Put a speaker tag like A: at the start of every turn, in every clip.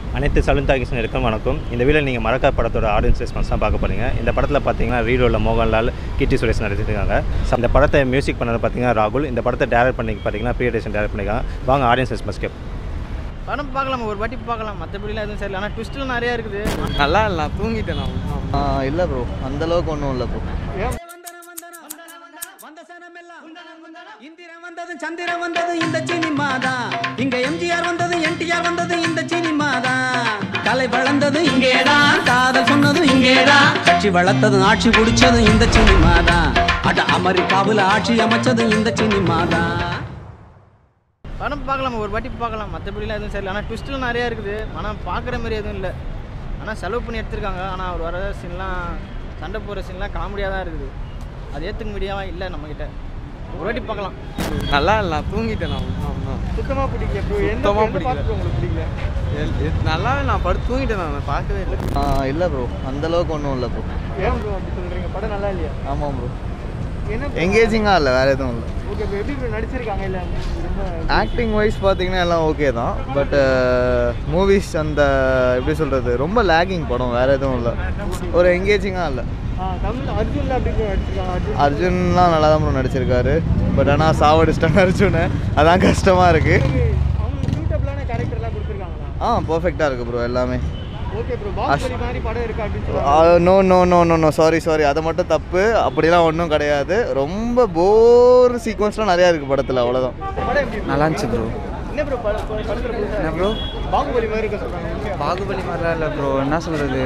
A: அனைத்து சலுந்தாகிசன் இருக்கும் வணக்கம் இந்த வீடியோ நீங்கள் மறக்கா படத்தோட ஆடியன்ஸ் ரெஸ்பான்ஸ் தான் பார்க்க போறீங்க இந்த படத்தில் பார்த்தீங்கன்னா ரீரோவில் மோகன்லால் கீர்த்தி சுரேஷ் நடிச்சிருக்காங்க So, இந்த படத்தை மியூசிக் பண்ணது பார்த்தீங்கன்னா ராகுல் இந்த படத்தை டேரக்ட் பண்ணி பார்த்தீங்கன்னா பிரியடேஷன் டேரக்ட் பண்ணியிருக்காங்க வாங்க ஆடியன்ஸ் ரெஸ்பான்ஸ் கேப்
B: படம் பார்க்கலாம் ஒரு வாட்டி பார்க்கலாம் மற்றபடிலாம் எதுவும் சரியில்லை ஆனால் ட்விஸ்ட்லாம் நிறையா இருக்குது
C: நல்லா இல்லை நான் தூங்கிட்டேன் நான்
D: இல்லை ப்ரோ அந்த அளவுக்கு ஒன்றும் இல்லை ப்ரோ
E: இந்திரன் வந்தது சந்திரன் வந்தது இந்த சினிமா தான் இங்க எம்ஜிஆர் வந்தது என்டிஆர் வந்தது இந்த சினிமா தான் கலை வளர்ந்தது இங்கேதான் காதல் சொன்னதும் இங்கேதான் கட்சி வளர்த்ததும் ஆட்சி பிடிச்சதும் இந்த சினிமா தான் அட அமெரிக்காவில் ஆட்சி அமைச்சதும் இந்த சினிமா தான்
B: படம் பார்க்கலாம் ஒரு வாட்டி பார்க்கலாம் மற்றபடிலாம் எதுவும் சரியில்லை ஆனால் ட்விஸ்ட்லாம் நிறையா இருக்குது ஆனால் பார்க்குற மாதிரி எதுவும் இல்லை ஆனால் செலவு பண்ணி எடுத்திருக்காங்க ஆனால் அவர் வர சீன்லாம் சண்டை போகிற சீன்லாம் காமெடியாக தான் இருக்குது அது ஏற்றுக்க முடியாமல் இல்லை நம்மக்கிட்ட ஒரு வாட்டி பார்க்கலாம்
C: நல்லா இல்லை நான் தூங்கிட்டேன் நான்
B: சுத்தமாக பிடிக்கல
C: சுத்தமாக பிடிக்கல எல்- எ- நல்லா இல்லை நான் படுத்து தூங்கிட்டேன் நான் பார்க்கவே இல்லை
D: இல்லை ப்ரோ அந்த அளவுக்கு ஒன்றும் இல்லை ப்ரோ
B: ஏன் ப்ரோ அப்படி சொல்கிறீங்க படம் நல்லா இல்லையா
D: ஆமாம் ப்ரோ
B: என்ன
D: எங்கேஜிங்காக இல்லை வேறு எதுவும் இல்லை
B: ஓகே இப்போ எப்படி ப்ரோ நடிச்சிருக்காங்க இல்லை ரொம்ப
D: ஆக்டிங் வைஸ் பார்த்தீங்கன்னா எல்லாம் ஓகே தான் பட் மூவிஸ் அந்த எப்படி சொல்கிறது ரொம்ப லேகிங் படம் வேறு எதுவும் இல்லை ஒரு எங்கேஜிங்காக இல்லை
B: ஆ தமிழ் அர்ஜுனில் அப்படி ப்ரோ நடிச்சிருக்காங்க அர்ஜுன்
D: அர்ஜுன்லாம் நல்லா தான் ப்ரோ நடிச்சிருக்காரு பட் ஆனால் சாவடிச்சிட்டாங்க அர்ஜுனை அதான் கஷ்டமாக இருக்குது
B: அவங்க சூட்டபிளான கேரக்டர்லாம் கொடுத்துருக்காங்களா
D: ஆ பர்ஃபெக்டாக இருக்குது ப்ரோ எல்லாமே
B: ஓகே ப்ரோ பாகுபலி மாதிரி படம் இருக்கா அப்படின்னு சொல்லுவாங்க
D: no no no no no sorry sorry அது மட்டும் தப்பு அப்படிலாம் ஒன்றும் கிடையாது ரொம்ப போர் சீக்வன்ஸ்லாம் நிறையா இருக்குது படத்தில் அவ்வளோதான்
B: படம் எப்படி இருக்கு?
C: நல்லா இருந்துச்சு ப்ரோ
B: என்ன ப்ரோ படத்தில்
C: என்ன ப்ரோ
B: பாகுபலி மாதிரி இருக்க சொல்கிறாங்க
C: பாகுபலி மாதிரிலாம் இல்லை ப்ரோ என்ன சொல்கிறது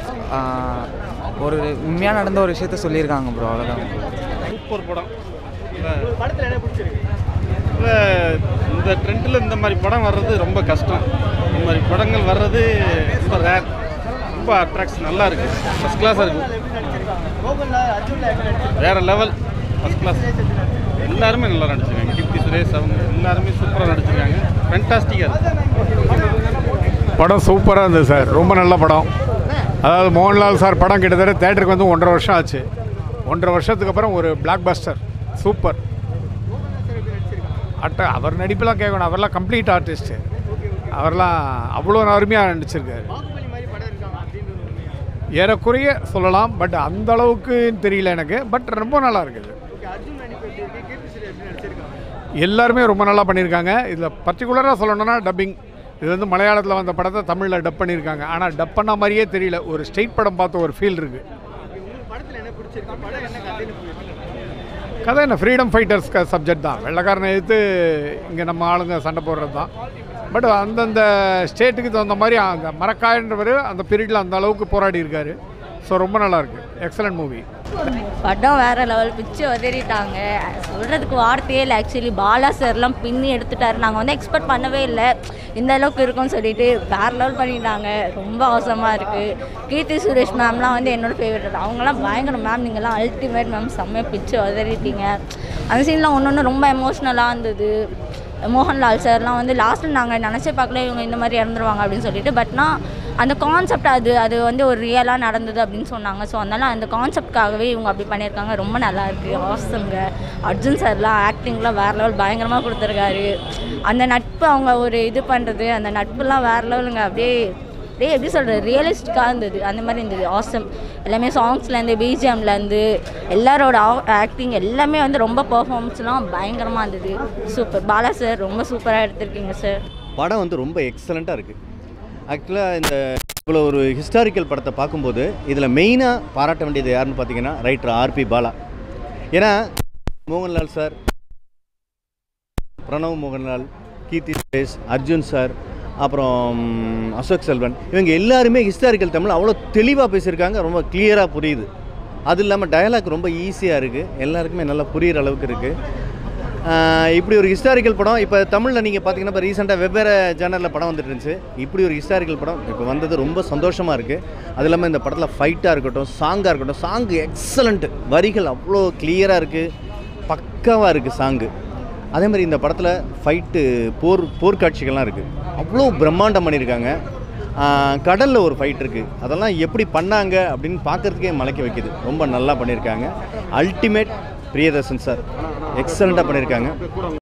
C: ஒரு உண்மையாக நடந்த ஒரு விஷயத்த சொல்லியிருக்காங்க ப்ரோ அவ்வளோதான்
F: சூப்பர் படம்
B: படத்தில் என்ன பிடிச்சிருக்கு
F: இல்லை இந்த ட்ரெண்டில் இந்த மாதிரி படம் வர்றது ரொம்ப கஷ்டம் இந்த மாதிரி படங்கள் வர்றது ரொம்ப ரேர் ரொம்ப அட்ராக்ஷன் நல்லா இருக்கு ஃபஸ்ட் கிளாஸாக இருக்கு
B: எப்படி நடிச்சிருக்காங்க மோகன்லால் அர்ஜுனில் எப்படி நடிச்சிருக்காங்க
F: வேற லெவல் ஃபஸ்ட் கிளாஸ் எல்லாருமே நல்லா நடிச்சிருக்காங்க கீர்த்தி சுரேஷ் அவங்க எல்லாருமே சூப்பராக நடிச்சிருக்காங்க ஃபென்டாஸ்டிக்காக இருக்கு
G: படம் சூப்பராக இருந்தது சார் ரொம்ப நல்ல படம் அதாவது மோகன்லால் சார் படம் கிட்டத்தட்ட தேட்டருக்கு வந்து ஒன்றரை வருஷம் ஆச்சு ஒன்றரை வருஷத்துக்கு அப்புறம் ஒரு பிளாக் பஸ்டர் சூப்பர் அட்ட அவர் நடிப்பெல்லாம் கேட்கணும் அவர்லாம் கம்ப்ளீட் ஆர்டிஸ்ட்டு அவர்லாம் அவ்வளோ அருமையாக நடிச்சிருக்காரு
B: பாகுபலி மாதிரி படம் இருக்காங்க அப்படின்றது உண்மையா?
G: ஏறக்குறைய சொல்லலாம் பட் அந்த அளவுக்கு தெரியல எனக்கு பட் ரொம்ப நல்லா இருக்குது
B: ஓகே அர்ஜுன் நடிப்பு எப்படி இருக்கு கீர்த்தி சுரேஷ் எப்படி நடிச்சிருக்காங்க
G: எல்லாருமே ரொம்ப நல்லா பண்ணியிருக்காங்க இதில் பர்டிகுலராக சொல்லணும்னா டப்பிங் இது வந்து மலையாளத்தில் வந்த படத்தை தமிழில் டப் பண்ணியிருக்காங்க ஆனால் டப் பண்ண மாதிரியே தெரியல ஒரு ஸ்ட்ரெயிட் படம் பார்த்த ஒரு ஃபீல் இருக்குது
B: ஓகே உங்களுக்கு படத்தில் என்ன பிடிச்சிருக்கு படம் என்ன கதைன்னு புரியுது
G: கதை என்ன ஃப்ரீடம் ஃபைட்டர்ஸ் சப்ஜெக்ட் தான் வெள்ளைக்காரனை எதிர்த்து இங்கே நம்ம ஆளுங்க சண்டை போடுறது தான் பட் அந்தந்த ஸ்டேட்டுக்கு தகுந்த மாதிரி அங்கே மரக்காயன்றவர் அந்த பீரியடில் அந்த அளவுக்கு போராடி இருக்காரு ஸோ ரொம்ப நல்லா இருக்கு எக்ஸலண்ட் மூவி
H: படம் வேற லெவல் பிச்சு உதறிட்டாங்க சொல்கிறதுக்கு வார்த்தையே இல்லை ஆக்சுவலி பாலா சார்லாம் பின்னி எடுத்துட்டாரு நாங்கள் வந்து எக்ஸ்பெக்ட் பண்ணவே இல்லை இந்த அளவுக்கு இருக்கும்னு சொல்லிட்டு வேற லெவல் பண்ணிட்டாங்க ரொம்ப அவசரமாக இருக்குது கீர்த்தி சுரேஷ் மேம்லாம் வந்து என்னோட ஃபேவரட் அவங்களாம் பயங்கர மேம் நீங்கள்லாம் அல்டிமேட் மேம் செம்மையாக பிச்சு உதறிட்டீங்க அந்த சீன்லாம் ஒன்று ஒன்று ரொம்ப எமோஷ்னலாக இருந்தது மோகன்லால் சார்லாம் வந்து லாஸ்ட்டில் நாங்கள் நினச்சே பார்க்கல இவங்க இந்த மாதிரி இறந்துருவாங்க அப்படின்னு சொல்லிட்டு பட்னா அந்த கான்செப்ட் அது அது வந்து ஒரு ரியலாக நடந்தது அப்படின்னு சொன்னாங்க ஸோ அதனால் அந்த கான்செப்ட்காகவே இவங்க அப்படி பண்ணியிருக்காங்க ரொம்ப நல்லா இருக்குது ஆசங்க அர்ஜுன் சார்லாம் ஆக்டிங்லாம் வேறு லெவல் பயங்கரமாக கொடுத்துருக்காரு அந்த நட்பு அவங்க ஒரு இது பண்ணுறது அந்த நட்புலாம் வேறு லெவலுங்க அப்படியே அப்படியே எப்படி சொல்கிறது ரியலிஸ்டிக்காக இருந்தது அந்த மாதிரி இருந்தது ஆசம் எல்லாமே சாங்ஸ்லேருந்து பிஜிஎம்லேருந்து எல்லாரோட ஆக்டிங் எல்லாமே வந்து ரொம்ப பர்ஃபார்மன்ஸ்லாம் பயங்கரமாக இருந்தது சூப்பர் பாலா சார் ரொம்ப சூப்பராக எடுத்திருக்கீங்க சார்
I: படம் வந்து ரொம்ப எக்ஸலண்ட்டாக இருக்குது ஆக்சுவலாக இந்த இவ்வளோ ஒரு ஹிஸ்டாரிக்கல் படத்தை பார்க்கும்போது இதில் மெயினாக பாராட்ட வேண்டியது யாருன்னு பார்த்தீங்கன்னா ரைட்டர் ஆர்பி பாலா ஏன்னா மோகன்லால் சார் பிரணவ் மோகன்லால் கீர்த்தி சுரேஷ் அர்ஜுன் சார் அப்புறம் அசோக் செல்வன் இவங்க எல்லாருமே ஹிஸ்டாரிக்கல் தமிழ் அவ்வளோ தெளிவாக பேசியிருக்காங்க ரொம்ப கிளியராக புரியுது அது இல்லாமல் டயலாக் ரொம்ப ஈஸியாக இருக்குது எல்லாருக்குமே நல்லா புரிகிற அளவுக்கு இருக்குது இப்படி ஒரு ஹிஸ்டாரிக்கல் படம் இப்போ தமிழில் நீங்கள் பார்த்தீங்கன்னா இப்போ ரீசெண்டாக வெவ்வேறு ஜேனலில் படம் வந்துட்டு இருந்துச்சு இப்படி ஒரு ஹிஸ்டாரிக்கல் படம் இப்போ வந்தது ரொம்ப சந்தோஷமாக இருக்குது அது இல்லாமல் இந்த படத்தில் ஃபைட்டாக இருக்கட்டும் சாங்காக இருக்கட்டும் சாங்கு எக்ஸலண்ட்டு வரிகள் அவ்வளோ கிளியராக இருக்குது பக்காவாக இருக்குது சாங்கு அதே மாதிரி இந்த படத்தில் ஃபைட்டு போர் போர்க்காட்சிகள்லாம் இருக்குது அவ்வளோ பிரம்மாண்டம் பண்ணியிருக்காங்க கடலில் ஒரு ஃபைட் இருக்குது அதெல்லாம் எப்படி பண்ணாங்க அப்படின்னு பார்க்குறதுக்கே மலைக்க வைக்குது ரொம்ப நல்லா பண்ணியிருக்காங்க அல்டிமேட் பிரியதர்சன் சார் எக்ஸலண்ட்டாக பண்ணியிருக்காங்க